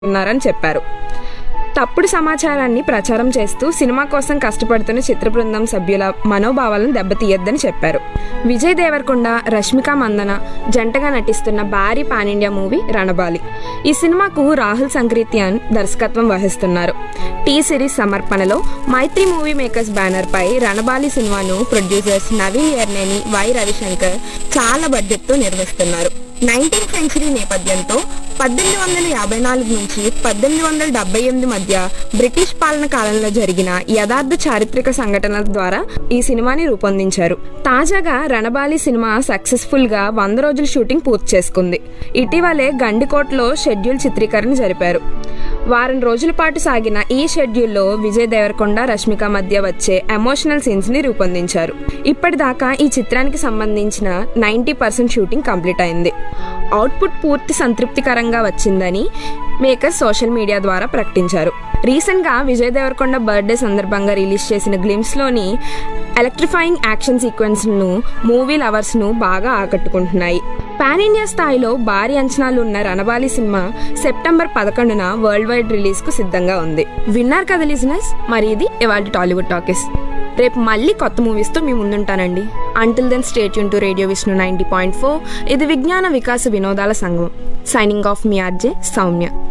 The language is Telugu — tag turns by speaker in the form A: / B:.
A: ఉన్నారని చెప్పారు తప్పుడు సమాచారాన్ని ప్రచారం చేస్తూ సినిమా కోసం కష్టపడుతున్న చిత్ర బృందం సభ్యుల మనోభావాలను దెబ్బతీయొద్దని చెప్పారు విజయ్ దేవరకొండ రష్మిక మందన జంటగా నటిస్తున్న భారీ పాన్ ఇండియా మూవీ రణబాలి ఈ సినిమాకు రాహుల్ సంక్రిత్యాన్ దర్శకత్వం వహిస్తున్నారు టీ సిరీస్ సమర్పణలో మైత్రి మూవీ మేకర్స్ బ్యానర్ పై రణబాలి సినిమాను ప్రొడ్యూసర్స్ నవీన్ ఎర్నేని వై రవిశంకర్ చాలా బడ్జెట్తో నిర్మిస్తున్నారు నైన్టీన్త్ సెంచరీ నేపథ్యంతో పద్దెనిమిది వందల యాభై నాలుగు నుంచి పద్దెనిమిది వందల డెబ్బై ఎనిమిది మధ్య బ్రిటిష్ పాలన కాలంలో జరిగిన యథార్థ చారిత్రక సంఘటనల ద్వారా ఈ సినిమాని రూపొందించారు తాజాగా రణబాలి సినిమా సక్సెస్ఫుల్ గా వంద రోజుల షూటింగ్ పూర్తి చేసుకుంది ఇటీవలే గండికోటలో షెడ్యూల్ చిత్రీకరణ జరిపారు వారం రోజుల పాటు సాగిన ఈ షెడ్యూల్లో విజయ్ దేవరకొండ రష్మిక మధ్య వచ్చే ఎమోషనల్ సీన్స్ ని రూపొందించారు ఇప్పటిదాకా ఈ చిత్రానికి సంబంధించిన నైంటీ పర్సెంట్ షూటింగ్ కంప్లీట్ అయింది అవుట్పుట్ పూర్తి సంతృప్తికరంగా వచ్చిందని మేకర్ సోషల్ మీడియా ద్వారా ప్రకటించారు రీసెంట్ గా విజయ్ దేవరకొండ బర్త్డే సందర్భంగా రిలీజ్ చేసిన గ్లిమ్స్ లోని ఎలక్ట్రిఫైయింగ్ యాక్షన్ సీక్వెన్స్ ను మూవీ లవర్స్ ను బాగా ఆకట్టుకుంటున్నాయి పాన్ ఇండియా స్థాయిలో భారీ అంచనాలు ఉన్న రణబాలి సినిమా సెప్టెంబర్ పదకొండున వరల్డ్ వైడ్ రిలీజ్ కు సిద్ధంగా ఉంది విన్నారు కదా లిజినెస్ మరి ఇది ఇవాళ టాలీవుడ్ టాకీస్ రేపు మళ్ళీ కొత్త మూవీస్తో మీ ముందుంటానండి అంటిల్ దెన్ స్టేట్ యూన్ to radio Vishnu ninety point four ఇది విజ్ఞాన వికాస వినోదాల సంఘం సైనింగ్ ఆఫ్ మీ ఆర్జే సౌమ్య